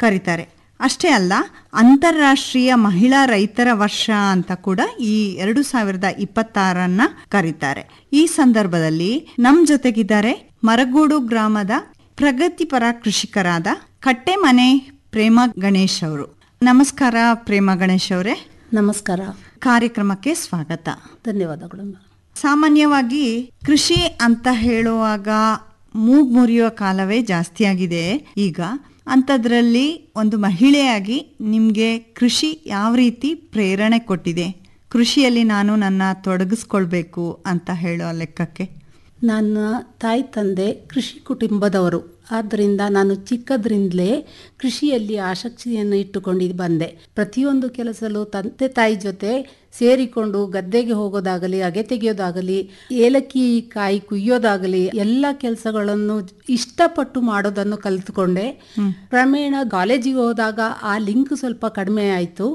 ಕರೀತಾರೆ ಅಷ್ಟೇ ಅಲ್ಲ ಅಂತಾರಾಷ್ಟ್ರೀಯ ಮಹಿಳಾ ರೈತರ ವರ್ಷ ಅಂತ ಕೂಡ ಈ ಎರಡು ಸಾವಿರದ ಇಪ್ಪತ್ತಾರನ್ನ ಕರೀತಾರೆ ಈ ಸಂದರ್ಭದಲ್ಲಿ ನಮ್ ಜೊತೆಗಿದ್ದಾರೆ ಮರಗೂಡು ಗ್ರಾಮದ ಪ್ರಗತಿಪರ ಕೃಷಿಕರಾದ ಕಟ್ಟೆಮನೆ ಪ್ರೇಮ ಗಣೇಶ್ ಅವರು ನಮಸ್ಕಾರ ಪ್ರೇಮ ಗಣೇಶ್ ಅವರೇ ನಮಸ್ಕಾರ ಕಾರ್ಯಕ್ರಮಕ್ಕೆ ಸ್ವಾಗತ ಧನ್ಯವಾದಗಳು ಸಾಮಾನ್ಯವಾಗಿ ಕೃಷಿ ಅಂತ ಹೇಳುವಾಗ ಮೂಗ್ ಮುರಿಯುವ ಕಾಲವೇ ಜಾಸ್ತಿ ಆಗಿದೆ ಈಗ ಅಂಥದ್ರಲ್ಲಿ ಒಂದು ಮಹಿಳೆಯಾಗಿ ನಿಮಗೆ ಕೃಷಿ ಯಾವ ರೀತಿ ಪ್ರೇರಣೆ ಕೊಟ್ಟಿದೆ ಕೃಷಿಯಲ್ಲಿ ನಾನು ನನ್ನ ತೊಡಗಿಸ್ಕೊಳ್ಬೇಕು ಅಂತ ಹೇಳೋ ಲೆಕ್ಕಕ್ಕೆ ನನ್ನ ತಾಯಿ ತಂದೆ ಕೃಷಿ ಕುಟುಂಬದವರು ಆದ್ದರಿಂದ ನಾನು ಚಿಕ್ಕದ್ರಿಂದಲೇ ಕೃಷಿಯಲ್ಲಿ ಆಸಕ್ತಿಯನ್ನು ಇಟ್ಟುಕೊಂಡು ಬಂದೆ ಪ್ರತಿಯೊಂದು ಕೆಲಸದಲ್ಲೂ ತಂದೆ ತಾಯಿ ಜೊತೆ ಸೇರಿಕೊಂಡು ಗದ್ದೆಗೆ ಹೋಗೋದಾಗಲಿ ಅಗೆ ತೆಗೆಯೋದಾಗಲಿ ಏಲಕ್ಕಿ ಕಾಯಿ ಕುಯ್ಯೋದಾಗಲಿ ಎಲ್ಲ ಕೆಲಸಗಳನ್ನು ಇಷ್ಟಪಟ್ಟು ಮಾಡೋದನ್ನು ಕಲಿತುಕೊಂಡೆ ಕ್ರಮೇಣ ಕಾಲೇಜಿಗೆ ಹೋದಾಗ ಆ ಲಿಂಕ್ ಸ್ವಲ್ಪ ಕಡಿಮೆ ಆಯಿತು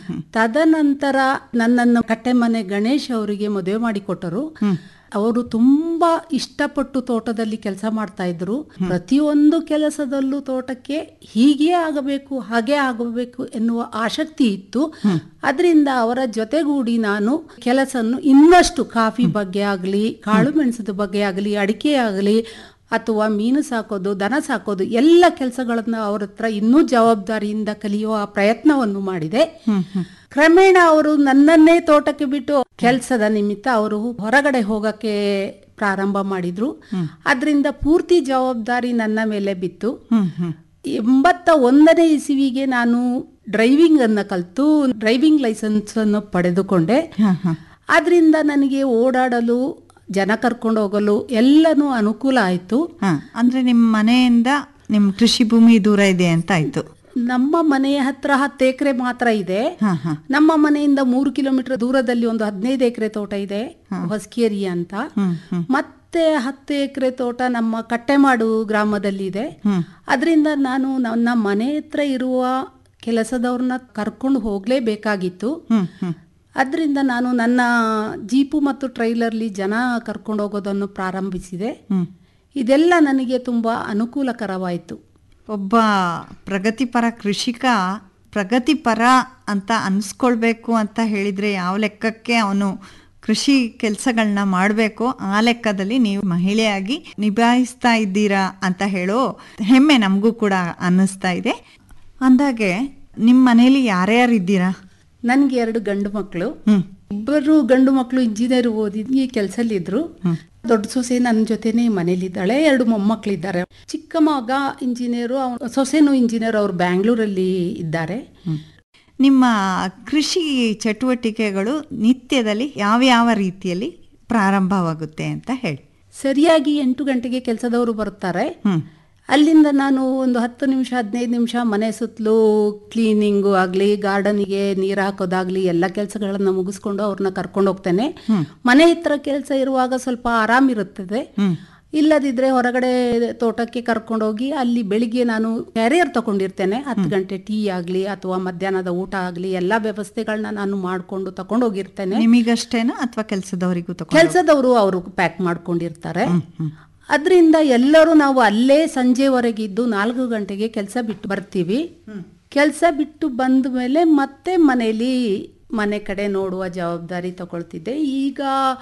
ತದನಂತರ ನನ್ನನ್ನು ಕಟ್ಟೆಮನೆ ಗಣೇಶ್ ಅವರಿಗೆ ಮದುವೆ ಮಾಡಿಕೊಟ್ಟರು ಅವರು ತುಂಬಾ ಇಷ್ಟಪಟ್ಟು ತೋಟದಲ್ಲಿ ಕೆಲಸ ಮಾಡ್ತಾ ಇದ್ರು ಪ್ರತಿಯೊಂದು ಕೆಲಸದಲ್ಲೂ ತೋಟಕ್ಕೆ ಹೀಗೆ ಆಗಬೇಕು ಹಾಗೆ ಆಗಬೇಕು ಎನ್ನುವ ಆಸಕ್ತಿ ಇತ್ತು ಅದರಿಂದ ಅವರ ಜೊತೆಗೂಡಿ ನಾನು ಕೆಲಸನ್ನು ಇನ್ನಷ್ಟು ಕಾಫಿ ಬಗ್ಗೆ ಆಗಲಿ ಕಾಳು ಮೆಣಸದ ಬಗ್ಗೆ ಆಗಲಿ ಅಡಿಕೆ ಆಗಲಿ ಅಥವಾ ಮೀನು ಸಾಕೋದು ದನ ಸಾಕೋದು ಎಲ್ಲ ಕೆಲಸಗಳನ್ನ ಅವ್ರ ಹತ್ರ ಇನ್ನೂ ಜವಾಬ್ದಾರಿಯಿಂದ ಕಲಿಯುವ ಪ್ರಯತ್ನವನ್ನು ಮಾಡಿದೆ ಕ್ರಮೇಣ ಅವರು ನನ್ನನ್ನೇ ತೋಟಕ್ಕೆ ಬಿಟ್ಟು ಕೆಲಸದ ನಿಮಿತ್ತ ಅವರು ಹೊರಗಡೆ ಹೋಗಕ್ಕೆ ಪ್ರಾರಂಭ ಮಾಡಿದ್ರು ಅದರಿಂದ ಪೂರ್ತಿ ಜವಾಬ್ದಾರಿ ನನ್ನ ಮೇಲೆ ಬಿತ್ತು ಎಂಬತ್ತ ಒಂದನೇ ಇಸುವಿಗೆ ನಾನು ಡ್ರೈವಿಂಗ್ ಅನ್ನ ಕಲಿತು ಡ್ರೈವಿಂಗ್ ಲೈಸೆನ್ಸ್ ಅನ್ನು ಪಡೆದುಕೊಂಡೆ ಅದರಿಂದ ನನಗೆ ಓಡಾಡಲು ಜನ ಕರ್ಕೊಂಡು ಹೋಗಲು ಎಲ್ಲನೂ ಅನುಕೂಲ ಆಯಿತು ಹ ಅಂದ್ರೆ ನಿಮ್ಮ ಮನೆಯಿಂದ ನಿಮ್ಮ ಕೃಷಿ ಭೂಮಿ ದೂರ ಇದೆ ಅಂತ ಆಯ್ತು ನಮ್ಮ ಮನೆಯ ಹತ್ರ ಹತ್ತು ಎಕರೆ ಮಾತ್ರ ಇದೆ ಹ ಹ ನಮ್ಮ ಮನೆಯಿಂದ ಮೂರು ಕಿಲೋಮೀಟರ್ ದೂರದಲ್ಲಿ ಒಂದು ಹದಿನೈದು ಎಕರೆ ತೋಟ ಇದೆ ಹೊಸಕೇರಿ ಅಂತ ಮತ್ತೆ ಹತ್ತು ಎಕರೆ ತೋಟ ನಮ್ಮ ಕಟ್ಟೆಮಾಡು ಗ್ರಾಮದಲ್ಲಿ ಇದೆ ಅದರಿಂದ ನಾನು ನನ್ನ ಮನೆ ಹತ್ರ ಇರುವ ಕೆಲಸದವ್ರನ್ನ ಕರ್ಕೊಂಡು ಹೋಗ್ಲೇಬೇಕಾಗಿತ್ತು ಹ್ಮ್ ಹ್ಮ್ ಅದರಿಂದ ನಾನು ನನ್ನ ಜೀಪು ಮತ್ತು ಟ್ರೈಲರ್ಲಿ ಜನ ಕರ್ಕೊಂಡು ಹೋಗೋದನ್ನು ಪ್ರಾರಂಭಿಸಿದೆ ಹ್ಮ್ ಇದೆಲ್ಲ ನನಗೆ ತುಂಬ ಅನುಕೂಲಕರವಾಯಿತು ಒಬ್ಬ ಪ್ರಗತಿಪರ ಕೃಷಿಕ ಪ್ರಗತಿಪರ ಅಂತ ಅನ್ಸ್ಕೊಳ್ಬೇಕು ಅಂತ ಹೇಳಿದ್ರೆ ಯಾವ ಲೆಕ್ಕಕ್ಕೆ ಅವನು ಕೃಷಿ ಕೆಲಸಗಳನ್ನ ಮಾಡಬೇಕು ಆ ಲೆಕ್ಕದಲ್ಲಿ ನೀವು ಮಹಿಳೆಯಾಗಿ ನಿಭಾಯಿಸ್ತಾ ಇದ್ದೀರಾ ಅಂತ ಹೇಳೋ ಹೆಮ್ಮೆ ನಮಗೂ ಕೂಡ ಅನ್ನಿಸ್ತಾ ಇದೆ ಅಂದಾಗೆ ನಿಮ್ಮ ಮನೇಲಿ ಯಾರ್ಯಾರು ಇದ್ದೀರಾ ನನಗೆ ಎರಡು ಗಂಡು ಮಕ್ಕಳು ಹ್ಮ್ ಇಬ್ಬರು ಗಂಡು ಮಕ್ಕಳು ಇಂಜಿನಿಯರ್ ಓದಿ ಈ ಕೆಲಸಲ್ಲಿದ್ರು ದೊಡ್ಡ ಸೊಸೆ ನನ್ನ ಜೊತೆನೆ ಮನೇಲಿದ್ದಾಳೆ ಎರಡು ಮೊಮ್ಮಕ್ಕಳಿದ್ದಾರೆ ಚಿಕ್ಕ ಮಗ ಇಂಜಿನಿಯರು ಅವ್ನು- ಸೊಸೆನೂ ಇಂಜಿನಿಯರ್ ಅವ್ರು ಬ್ಯಾಂಗ್ಳೂರಲ್ಲಿ ಇದ್ದಾರೆ ನಿಮ್ಮ ಕೃಷಿ ಚಟುವಟಿಕೆಗಳು ನಿತ್ಯದಲ್ಲಿ ಯಾವ ಯಾವ ರೀತಿಯಲ್ಲಿ ಪ್ರಾರಂಭವಾಗುತ್ತೆ ಅಂತ ಹೇಳಿ ಸರಿಯಾಗಿ ಎಂಟು ಗಂಟೆಗೆ ಕೆಲಸದವರು ಬರ್ತಾರೆ ಹ್ಮ್ ಅಲ್ಲಿಂದ ನಾನು ಒಂದು ಹತ್ತು ನಿಮಿಷ ಹದಿನೈದು ನಿಮಿಷ ಮನೆ ಸುತ್ತಲೂ ಕ್ಲೀನಿಂಗು ಆಗಲಿ ಗಾರ್ಡನಿಗೆ ನೀರು ಹಾಕೋದಾಗ್ಲಿ ಎಲ್ಲ ಕೆಲಸಗಳನ್ನ ಮುಗಿಸ್ಕೊಂಡು ಅವ್ರನ್ನ ಕರ್ಕೊಂಡು ಹೋಗ್ತೇನೆ ಮನೆ ಹತ್ರ ಕೆಲಸ ಇರುವಾಗ ಸ್ವಲ್ಪ ಆರಾಮಿರುತ್ತದೆ ಇಲ್ಲದಿದ್ರೆ ಹೊರಗಡೆ ತೋಟಕ್ಕೆ ಕರ್ಕೊಂಡೋಗಿ ಅಲ್ಲಿ ಬೆಳಿಗ್ಗೆ ನಾನು ಕ್ಯಾರಿಯರ್ ತಗೊಂಡಿರ್ತೇನೆ ಹತ್ತು ಗಂಟೆ ಟೀ ಆಗಲಿ ಅಥವಾ ಮಧ್ಯಾಹ್ನದ ಊಟ ಆಗಲಿ ಎಲ್ಲ ವ್ಯವಸ್ಥೆಗಳನ್ನ ನಾನು ಮಾಡಿಕೊಂಡು ತಗೊಂಡೋಗಿರ್ತೇನೆ ನಿಮಗಷ್ಟೇನಾ ಅಥವಾ ಕೆಲಸದವರಿಗೂ ತಗೊಂಡು ಕೆಲಸದವರು ಅವರು ಪ್ಯಾಕ್ ಮಾಡ್ಕೊಂಡಿರ್ತಾರೆ ಅದರಿಂದ ಎಲ್ಲರೂ ನಾವು ಅಲ್ಲೇ ಸಂಜೆವರೆಗಿದ್ದು ನಾಲ್ಕು ಗಂಟೆಗೆ ಕೆಲಸ ಬಿಟ್ಟು ಬರ್ತೀವಿ ಕೆಲಸ ಬಿಟ್ಟು ಬಂದ ಮೇಲೆ ಮತ್ತೆ ಮನೆಯಲ್ಲಿ ಮನೆ ಕಡೆ ನೋಡುವ ಜವಾಬ್ದಾರಿ ತಗೊಳ್ತಿದ್ದೆ ಈಗ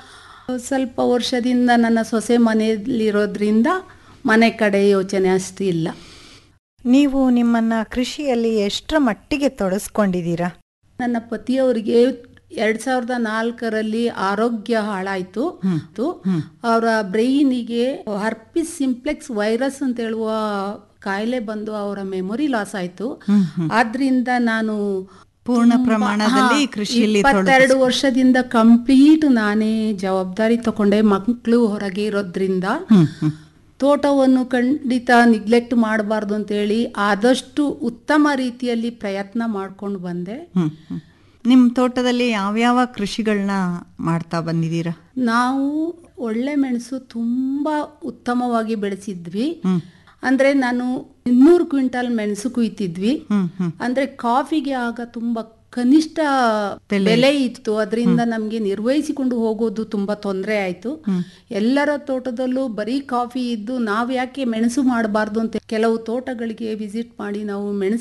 ಸ್ವಲ್ಪ ವರ್ಷದಿಂದ ನನ್ನ ಸೊಸೆ ಮನೆಯಲ್ಲಿರೋದ್ರಿಂದ ಮನೆ ಕಡೆ ಯೋಚನೆ ಅಷ್ಟು ಇಲ್ಲ ನೀವು ನಿಮ್ಮನ್ನ ಕೃಷಿಯಲ್ಲಿ ಎಷ್ಟರ ಮಟ್ಟಿಗೆ ತೊಡಸ್ಕೊಂಡಿದ್ದೀರಾ ನನ್ನ ಪತಿಯವರಿಗೆ ಎರಡ್ ಸಾವಿರದ ನಾಲ್ಕರಲ್ಲಿ ಆರೋಗ್ಯ ಹಾಳಾಯ್ತು ಅವರ ಬ್ರೈನಿಗೆ ಹರ್ಪಿಸ್ ಸಿಂಪ್ಲೆಕ್ಸ್ ವೈರಸ್ ಅಂತ ಹೇಳುವ ಕಾಯಿಲೆ ಬಂದು ಅವರ ಮೆಮೊರಿ ಲಾಸ್ ಆಯ್ತು ಆದ್ರಿಂದ ನಾನು ಪೂರ್ಣ ತುಂಬಾ- ಪ್ರಮಾಣದಲ್ಲಿ ಹಾ, ಕೃಷಿಯಲ್ಲಿ ಇಪ್ಪತ್ತೆರಡು ವರ್ಷದಿಂದ ಕಂಪ್ಲೀಟ್ ನಾನೇ ಜವಾಬ್ದಾರಿ ತಗೊಂಡೆ ಮಕ್ಕಳು ಹೊರಗೆ ಇರೋದ್ರಿಂದ ತೋಟವನ್ನು ಖಂಡಿತ ನಿಗ್ಲೆಕ್ಟ್ ಮಾಡಬಾರ್ದು ಅಂತೇಳಿ ಆದಷ್ಟು ಉತ್ತಮ ರೀತಿಯಲ್ಲಿ ಪ್ರಯತ್ನ ಮಾಡ್ಕೊಂಡು ಬಂದೆ ಹ್ಮ್ ಹ್ಮ್. ನಿಮ್ಮ ತೋಟದಲ್ಲಿ ಯಾವ್ಯಾವ ಕೃಷಿಗಳನ್ನ ಮಾಡ್ತಾ ಬಂದಿದ್ದೀರಾ ನಾವು ಒಳ್ಳೆ ಮೆಣಸು ತುಂಬಾ ಉತ್ತಮವಾಗಿ ಬೆಳೆಸಿದ್ವಿ ಅಂದ್ರೆ ನಾನು ಇನ್ನೂರು ಕ್ವಿಂಟಲ್ ಮೆಣಸು ಕುಯ್ತಿದ್ವಿ ಹ್ಮ್ ಹ್ಮ್ ಅಂದ್ರೆ ಕಾಫಿಗೆ ಆಗ ತುಂಬಾ ಕನಿಷ್ಠ ಬೆಲೆ ಇತ್ತು ಅದರಿಂದ ನಮ್ಗೆ ನಿರ್ವಹಿಸಿಕೊಂಡು ಹೋಗೋದು ತುಂಬಾ ತೊಂದರೆ ಆಯ್ತು ಎಲ್ಲರ ತೋಟದಲ್ಲೂ ಬರೀ ಕಾಫಿ ಇದ್ದು ನಾವ್ ಯಾಕೆ ಮೆಣಸು ಮಾಡಬಾರ್ದು ಅಂತ ಕೆಲವು ತೋಟಗಳಿಗೆ ವಿಸಿಟ್ ಮಾಡಿ ನಾವು ಮೆಣಸು